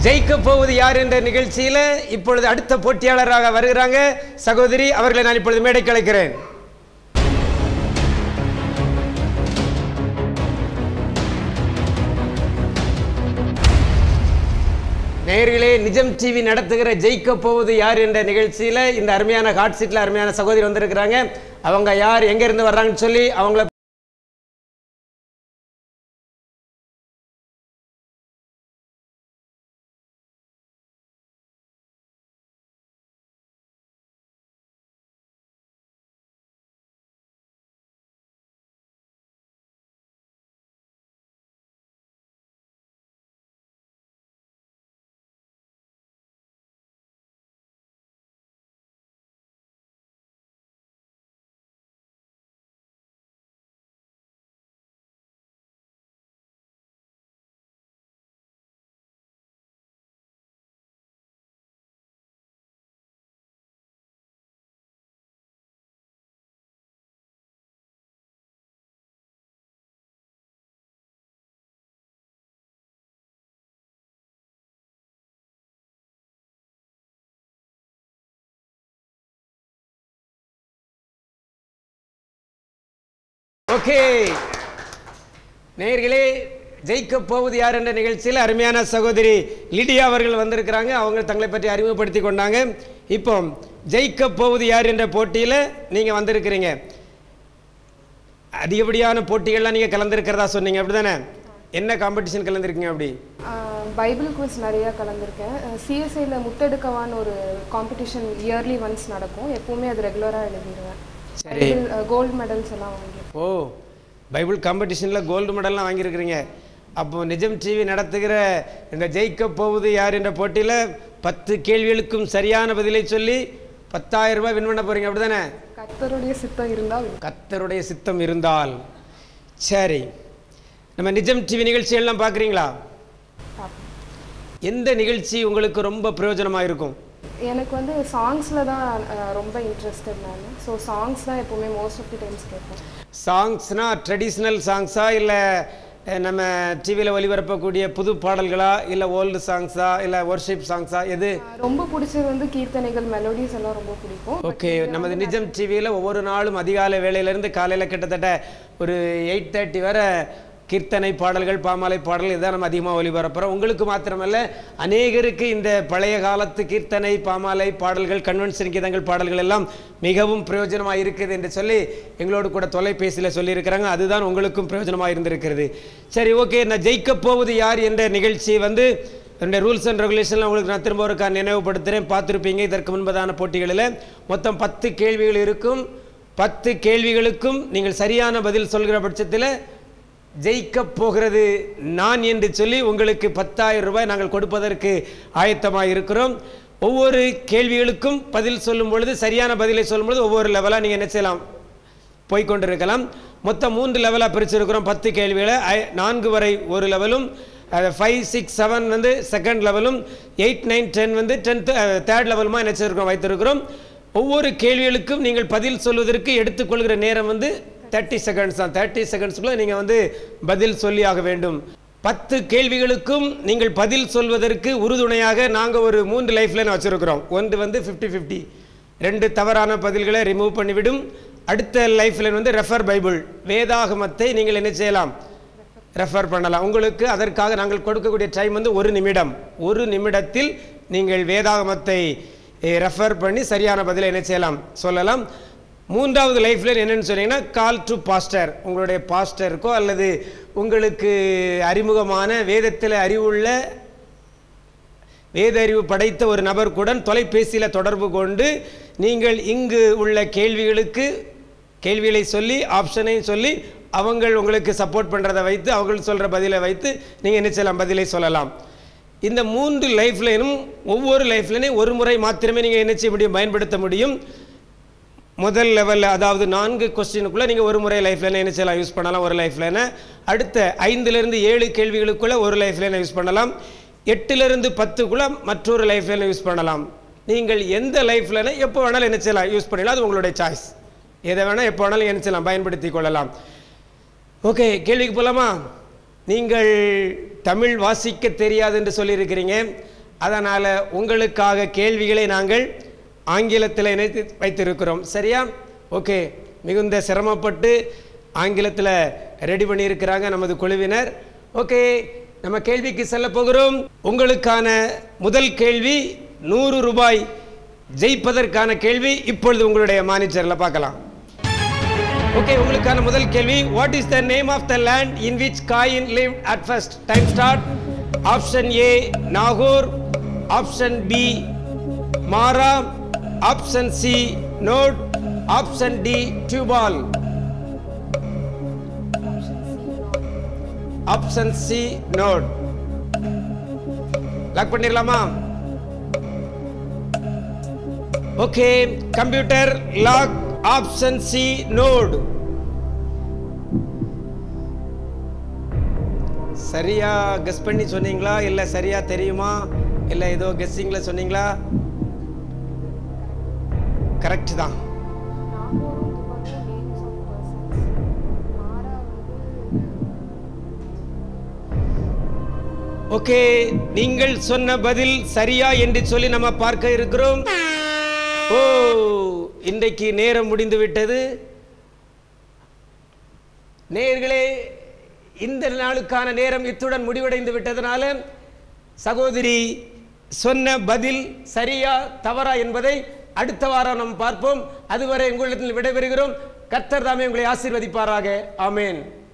ஜெயிக்க போவது யார் என்ற நிகழ்ச்சியில இப்பொழுது அடுத்த போட்டியாளராக வருகிறாங்க சகோதரி அவர்களை நான் இப்பொழுது மேடைக்கு அழைக்கிறேன் நேயர்களே நிஜம் டிவி நடத்துகிற ஜெயிக்க போவது யார் என்ற நிகழ்ச்சியில இந்த அருமையான ஹாட் சீட்ல அருமையான சகோதரி வந்திருக்கிறாங்க அவங்க யார் எங்க இருந்து வர்றாங்கன்னு சொல்லி அவங்கள ஓகே நேயர்களே ஜெயிக்க போவது யார் என்ற நிகழ்ச்சியில் அருமையான சகோதரி லிடியா அவர்கள் வந்திருக்கிறாங்க அவங்க தங்களை பற்றி அறிமுகப்படுத்தி கொண்டாங்க இப்போ ஜெயிக்க போவது யார் என்ற போட்டியில் நீங்கள் வந்திருக்கிறீங்க அதிகப்படியான போட்டிகள்லாம் நீங்கள் கலந்துருக்கிறதா சொன்னீங்க அப்படிதானே என்ன காம்படிஷன் கலந்துருக்கீங்க அப்படி ஆஹ் பைபிள் குவிஸ் நிறையா கலந்துருக்கேன் சிஎஸ்ஐயில் முத்தெடுக்கவான்னு ஒரு காம்படிஷன் இயர்லி ஒன்ஸ் நடக்கும் எப்பவுமே அது ரெகுலராக எழுதிடுவேன் சரி. கோல்டு மெடல்ஸ் எல்லாம் வாங்கியிருக்கேன் ஓ பைபிள் காம்படிஷனில் கோல்டு மெடல்லாம் வாங்கியிருக்கிறீங்க அப்போ நிஜம் டிவி நடத்துகிற இந்த ஜெயிக்க போவது யார் என்ற போட்டியில் பத்து கேள்விகளுக்கும் சரியான பதிலை சொல்லி பத்தாயிரம் ரூபாய் வின் பண்ண போறீங்க அப்படிதானே கர்த்தருடைய சித்தம் இருந்தால் கர்த்தருடைய சித்தம் இருந்தால் சரி நம்ம நிஜம் டிவி நிகழ்ச்சியெல்லாம் பார்க்குறீங்களா பார்ப்பேன் எந்த நிகழ்ச்சி உங்களுக்கு ரொம்ப பிரயோஜனமாக இருக்கும் எனக்கு வந்து சாங்ஸில் தான் ஆஹ் ரொம்ப இன்ட்ரெஸ்டட் நான் ஸோ சாங்ஸ் தான் எப்பவுமே மோஸ்ட் ஆஃப் தி டைம்ஸ் கேட்பேன் சாங்ஸ்னா ட்ரெடிஷ்னல் சாங்ஸா இல்லை நம்ம டிவியில் ஒளிபரப்பக்கூடிய புது பாடல்களா இல்லை ஓல்டு சாங்ஸா இல்லை ஒர்ஷிப் சாங்ஸா எது ஆஹ் ரொம்ப பிடிச்சது வந்து கீர்த்தனைகள் மெலோடிஸ் எல்லாம் ரொம்ப பிடிக்கும் ஓகே நமது நிஜம் டிவியில் ஒவ்வொரு நாளும் அதிகாலை வேளையிலேருந்து காலையில் கிட்டத்தட்ட ஒரு எயிட் தேர்ட்டி வரை கீர்த்தனை பாடல்கள் பாமாலை பாடல்கள் இதான் நம்ம அதிகமாக ஒளிபரப்புறோம் உங்களுக்கு மாத்திரமல்ல அநேகருக்கு இந்த பழைய காலத்து கீர்த்தனை பாமாலை பாடல்கள் கன்வென்ஷன் கீதங்கள் பாடல்கள் எல்லாம் மிகவும் பிரயோஜனமாக இருக்குது என்று சொல்லி எங்களோடு கூட தொலைபேசியில் சொல்லியிருக்கிறாங்க அதுதான் உங்களுக்கும் பிரயோஜனமாக இருந்திருக்கிறது சரி ஓகே நான் ஜெயிக்க போவது யார் என்ற நிகழ்ச்சி வந்து என்னுடைய ரூல்ஸ் அண்ட் ரெகுலேஷன்லாம் உங்களுக்கு நான் திரும்ப ஒருக்கா நினைவுபடுத்துகிறேன் பார்த்துருப்பீங்க இதற்கு முன்பதான போட்டிகளில் மொத்தம் பத்து கேள்விகள் இருக்கும் பத்து கேள்விகளுக்கும் நீங்கள் சரியான பதில் சொல்கிற பட்சத்தில் ஜெயிக்கப் போகிறது நான் என்று சொல்லி உங்களுக்கு பத்தாயிரம் ரூபாய் நாங்கள் கொடுப்பதற்கு ஆயத்தமாக இருக்கிறோம் ஒவ்வொரு கேள்விகளுக்கும் பதில் சொல்லும் பொழுது சரியான பதிலை சொல்லும் பொழுது ஒவ்வொரு லெவலாக நீங்கள் என்ன செய்யலாம் போய்க்கொண்டிருக்கலாம் மொத்தம் மூன்று லெவலாக பிரிச்சிருக்கிறோம் பத்து கேள்விகளை ஐ- நான்கு வரை ஒரு லெவலும் ஃபைவ் சிக்ஸ் செவன் வந்து செகண்ட் லெவலும் எயிட் நைன் டென் வந்து டென்த்து தேர்ட் லெவலுமா என்ன செய்திருக்கிறோம் வைத்திருக்கிறோம் ஒவ்வொரு கேள்விகளுக்கும் நீங்கள் பதில் சொல்வதற்கு எடுத்துக்கொள்கிற நேரம் வந்து தேர்ட்டி செகண்ட்ஸ் தான் தேர்ட்டி செகண்ட்ஸ்க்குள்ளே நீங்கள் வந்து பதில் சொல்லி ஆக வேண்டும் பத்து கேள்விகளுக்கும் நீங்கள் பதில் சொல்வதற்கு உறுதுணையாக நாங்கள் ஒரு மூன்று லைஃப் லைன் வச்சுருக்கிறோம் ஒன்று வந்து ஃபிஃப்டி ஃபிஃப்டி ரெண்டு தவறான பதில்களை ரிமூவ் பண்ணிவிடும் அடுத்த லைஃப் லைன் வந்து ரெஃபர் பைபிள் வேதாகமத்தை நீங்கள் என்ன செய்யலாம் ரெஃபர் பண்ணலாம் உங்களுக்கு அதற்காக நாங்கள் கொடுக்கக்கூடிய டைம் வந்து ஒரு நிமிடம் ஒரு நிமிடத்தில் நீங்கள் வேதாகமத்தை ரெஃபர் பண்ணி சரியான பதிலை என்ன செய்யலாம் சொல்லலாம் மூன்றாவது லைஃப்ல என்னன்னு சொன்னீங்கன்னா கால் டு பாஸ்டர் உங்களுடைய பாஸ்டருக்கோ அல்லது உங்களுக்கு அறிமுகமான வேதத்தில் அறிவுள்ள வேத அறிவு படைத்த ஒரு நபருக்குடன் தொலைபேசியில் தொடர்பு கொண்டு நீங்கள் இங்கு உள்ள கேள்விகளுக்கு கேள்விகளை சொல்லி ஆப்ஷனையும் சொல்லி அவங்கள் உங்களுக்கு சப்போர்ட் பண்ணுறதை வைத்து அவங்கள் சொல்கிற பதிலை வைத்து நீங்கள் என்ன செய்யலாம் பதிலை சொல்லலாம் இந்த மூன்று லைஃப்லைனும் ஒவ்வொரு லைஃப்லையும் ஒரு முறை மாத்திரமே நீங்கள் என்ன செய்ய முடியும் பயன்படுத்த முடியும் முதல் லெவலில் அதாவது நான்கு கொஸ்டினுக்குள்ளே நீங்கள் ஒரு முறை லைஃப் லைனை என்ன செய்யலாம் யூஸ் பண்ணலாம் ஒரு லைஃப் லைனை அடுத்த ஐந்துலேருந்து ஏழு கேள்விகளுக்குள்ளே ஒரு லைஃப் லைனை யூஸ் பண்ணலாம் எட்டுலேருந்து பத்துக்குள்ளே மற்றொரு லைஃப் லைனை யூஸ் பண்ணலாம் நீங்கள் எந்த லைஃப் லைனை எப்போ வேணாலும் என்ன செய்யலாம் யூஸ் பண்ணலாம் அது உங்களுடைய சாய்ஸ் எதை வேணால் எப்போ வேணாலும் என்ன செய்யலாம் பயன்படுத்தி கொள்ளலாம் ஓகே கேள்விக்கு போகலாமா நீங்கள் தமிழ் வாசிக்க தெரியாது என்று சொல்லியிருக்கிறீங்க அதனால் உங்களுக்காக கேள்விகளை நாங்கள் ஆங்கிலத்தில் இணைத்து வைத்திருக்கிறோம் சரியா ஓகே மிகுந்த சிரமப்பட்டு ஆங்கிலத்தில் ரெடி பண்ணியிருக்கிறாங்க நமது குழுவினர் ஓகே நம்ம கேள்விக்கு செல்ல போகிறோம் உங்களுக்கான முதல் கேள்வி நூறு ரூபாய் ஜெயிப்பதற்கான கேள்வி இப்பொழுது உங்களுடைய மானிட்டரில் பார்க்கலாம் ஓகே உங்களுக்கான முதல் கேள்வி what is the name of the land in which Cain live at first time start option A Nagore option B Marah option C Nod option D Tubal option C Nod lock பண்ணிடலாமா okay computer lock option C Nod சரியா guess பண்ணி சொன்னீங்களா இல்ல சரியா தெரியுமா இல்ல ஏதோ கெஸ்ஸிங்ல சொன்னீங்களா கரெக்ட் தான் நாகூரும் துபாக்கும் நேம்ஸ் ஆஃப் பர்சன்ஸ் மாறா வந்து ஓகே நீங்கள் சொன்ன பதில் சரியா என்று சொல்லி நம்ம பார்க்க இருக்கிறோம் ஓ இன்றைக்கு நேரம் முடிந்து விட்டது நேயர்களே இந்த நாளுக்கான நேரம் இத்துடன் முடிவடைந்து விட்டதனால சகோதரி சொன்ன பதில் சரியா தவறா என்பதை அடுத்த வாரம் நாம் பார்ப்போம் அதுவரை உங்களிடத்தில் விடைபெறுகிறோம் கர்த்தர் தாமே உங்களை ஆசீர்வதிப்பாராக ஆமென்